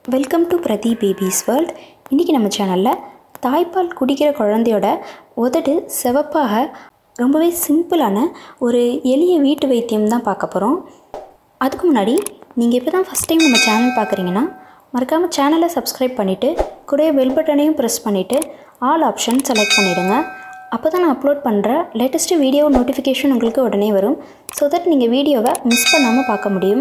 Welcome to Prathi babies world இன்றைக்கி நம்ம சேனலில் தாய்ப்பால் குடிக்கிற குழந்தையோட உதடு சிவப்பாக ரொம்பவே சிம்பிளான ஒரு எளிய வீட்டு வைத்தியம் தான் பார்க்க போகிறோம் அதுக்கு முன்னாடி நீங்கள் இப்போ தான் ஃபஸ்ட் டைம் நம்ம சேனல் பார்க்குறீங்கன்னா மறக்காமல் சேனலை சப்ஸ்கிரைப் பண்ணிவிட்டு கூடவே பெல் பட்டனையும் ப்ரெஸ் பண்ணிவிட்டு ஆல் ஆப்ஷன் செலக்ட் பண்ணிவிடுங்க அப்போ தான் நான் அப்லோட் பண்ணுற லேட்டஸ்ட்டு வீடியோ நோட்டிஃபிகேஷன் உங்களுக்கு உடனே வரும் ஸோ தட் நீங்கள் வீடியோவை மிஸ் பண்ணாமல் பார்க்க முடியும்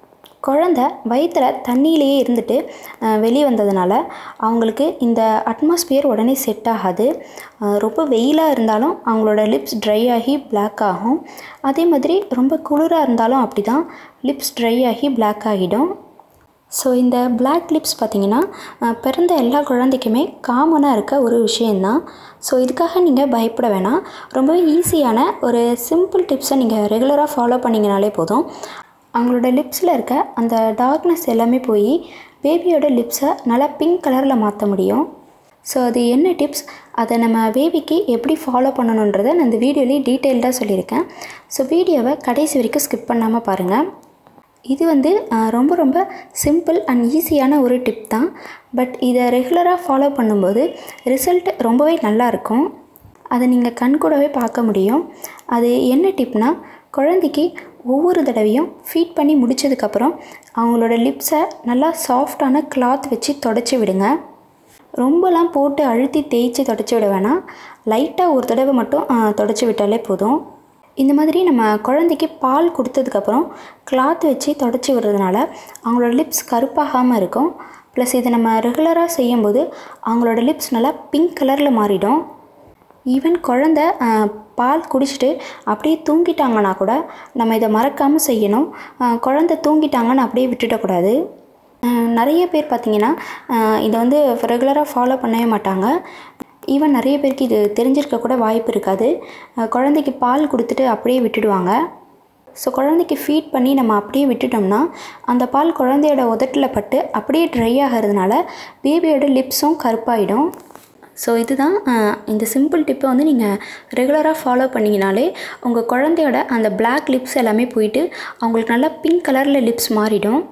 குழந்த வயிற்றில் தண்ணியிலேயே இருந்துட்டு அஹ், வெளியே வந்ததுனால அவங்களுக்கு இந்த அட்மாஸ்பியர் உடனே செட் ஆகாது அஹ், ரொம்ப வெயிலாக இருந்தாலும் அவங்களோட லிப்ஸ் ட்ரை ஆகி பிளாக் ஆகும் அதே மாதிரி ரொம்ப குளிராக இருந்தாலும் அப்படி தான் லிப்ஸ் ட்ரை ஆகி பிளாக் ஆகிடும் ஸோ இந்த பிளாக் லிப்ஸ் பார்த்திங்கன்னா அஹ், பிறந்த எல்லா குழந்தைக்குமே காமனாக இருக்க ஒரு விஷயந்தான் ஸோ இதுக்காக நீங்கள் பயப்பட வேணாம் ரொம்பவே ஈஸியான ஒரு சிம்பிள் டிப்ஸை நீங்கள் ரெகுலராக ஃபாலோ பண்ணிங்கனாலே போதும் அவங்களோட லிப்ஸில் இருக்க அந்த டார்க்னஸ் எல்லாமே போய் பேபியோட லிப்ஸை நல்லா பிங்க் கலரில் மாற்ற முடியும் ஸோ அது என்ன டிப்ஸ் அதை நம்ம பேபிக்கு எப்படி ஃபாலோ பண்ணணுன்றதை நான் இந்த வீடியோலேயே டீட்டெயில்டாக சொல்லியிருக்கேன் ஸோ வீடியோவை கடைசி வரைக்கும் ஸ்கிப் பண்ணாமல் பாருங்கள் இது வந்து அஹ், ரொம்ப ரொம்ப சிம்பிள் அண்ட் ஈஸியான ஒரு டிப் தான் பட் இதை ரெகுலராக ஃபாலோ பண்ணும்போது ரிசல்ட் ரொம்பவே நல்லா இருக்கும் அதை நீங்கள் கண்கூடவே பார்க்க முடியும் அது என்ன டிப்னா குழந்தைக்கு ஒவ்வொரு தடவையும் ஃபீட் பண்ணி முடிச்சதுக்கப்புறம் அவங்களோட லிப்ஸை நல்லா சாஃப்டான கிளாத் வச்சு தொடச்சி விடுங்க ரொம்பலாம் போட்டு அழுத்தி தேய்ச்சி தொடச்சி விட வேணாம் லைட்டாக ஒரு தடவை மட்டும் தொடச்சி விட்டாலே போதும் இந்த மாதிரி நம்ம குழந்தைக்கு பால் கொடுத்ததுக்கப்புறம் கிளாத் வச்சு தொடச்சி விடுறதுனால அவங்களோட லிப்ஸ் கருப்பாகாமல் இருக்கும் ப்ளஸ் இதை நம்ம ரெகுலராக செய்யும்போது அவங்களோட லிப்ஸ் நல்லா பிங்க் கலரில் மாறிடும் ஈவன் குழந்த அஹ், பால் குடிச்சிட்டு அப்படியே தூங்கிட்டாங்கன்னா கூட நம்ம இதை மறக்காமல் செய்யணும் அஹ், குழந்த தூங்கிட்டாங்கன்னு அப்படியே விட்டுடக்கூடாது அஹ், நிறைய பேர் பார்த்திங்கன்னா அஹ், இதை வந்து ரெகுலராக ஃபாலோ பண்ணவே மாட்டாங்க ஈவன் நிறைய பேருக்கு இது தெரிஞ்சிருக்க கூட வாய்ப்பு இருக்காது அஹ், குழந்தைக்கு பால் கொடுத்துட்டு அப்படியே விட்டுடுவாங்க ஸோ குழந்தைக்கு ஃபீட் பண்ணி நம்ம அப்படியே விட்டுட்டோம்னா அந்த பால் குழந்தையோட உதட்டில் பட்டு அப்படியே ட்ரை ஆகிறதுனால பேபியோட லிப்ஸும் கருப்பாயிடும் ஸோ இதுதான் அஹ், இந்த சிம்பிள் டிப்பை வந்து நீங்கள் ரெகுலராக ஃபாலோ பண்ணிங்கனாலே உங்கள் குழந்தையோட அந்த பிளாக் லிப்ஸ் எல்லாமே போயிட்டு அவங்களுக்கு நல்லா பிங்க் கலரில் லிப்ஸ் மாறிடும்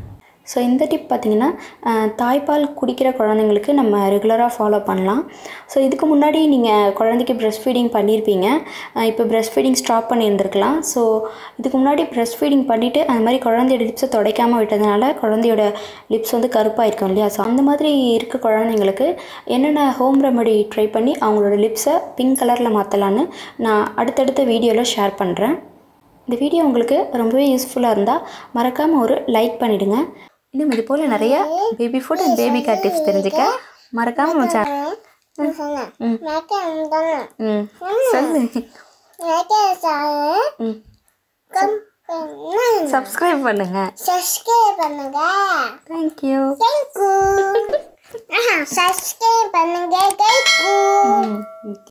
ஸோ இந்த டிப் பார்த்திங்கன்னா அஹ், தாய்ப்பால் குடிக்கிற குழந்தைங்களுக்கு நம்ம ரெகுலராக ஃபாலோ பண்ணலாம் ஸோ இதுக்கு முன்னாடி நீங்கள் குழந்தைக்கு breast ஃபீடிங் பண்ணியிருப்பீங்க அஹ், இப்போ breast ஃபீடிங் ஸ்டாப் பண்ணியிருந்திருக்கலாம் ஸோ இதுக்கு முன்னாடி breast ஃபீடிங் பண்ணிவிட்டு அந்த மாதிரி குழந்தையோட லிப்ஸை துடைக்காமல் விட்டதுனால குழந்தையோட லிப்ஸ் வந்து கருப்பாக இருக்கும் இல்லையா ஸோ அந்த மாதிரி இருக்க குழந்தைங்களுக்கு என்னென்ன ஹோம் ரெமெடி ட்ரை பண்ணி அவங்களோட லிப்ஸை பிங்க் கலரில் மாற்றலான்னு நான் அடுத்தடுத்த வீடியோவில் ஷேர் பண்ணுறேன் இந்த வீடியோ உங்களுக்கு ரொம்பவே யூஸ்ஃபுல்லாக இருந்தால் மறக்காமல் ஒரு லைக் பண்ணிவிடுங்க இன்னும் இது போல் நிறைய baby food and baby care tips தெரிஞ்சுக்க மறக்காமல் நம்ம சேனல் சொன்னேன் ம். மேக்கே தானே ம் சொல்லு மேக்கே சாரு ம் கம் சப்ஸ்கிரைப் பண்ணுங்க சப்ஸ்கிரைப் பண்ணுங்க தேங்க்யூ தேங்க்யூ சப்ஸ்கிரைப் பண்ணுங்க தேங்க்யூ ம்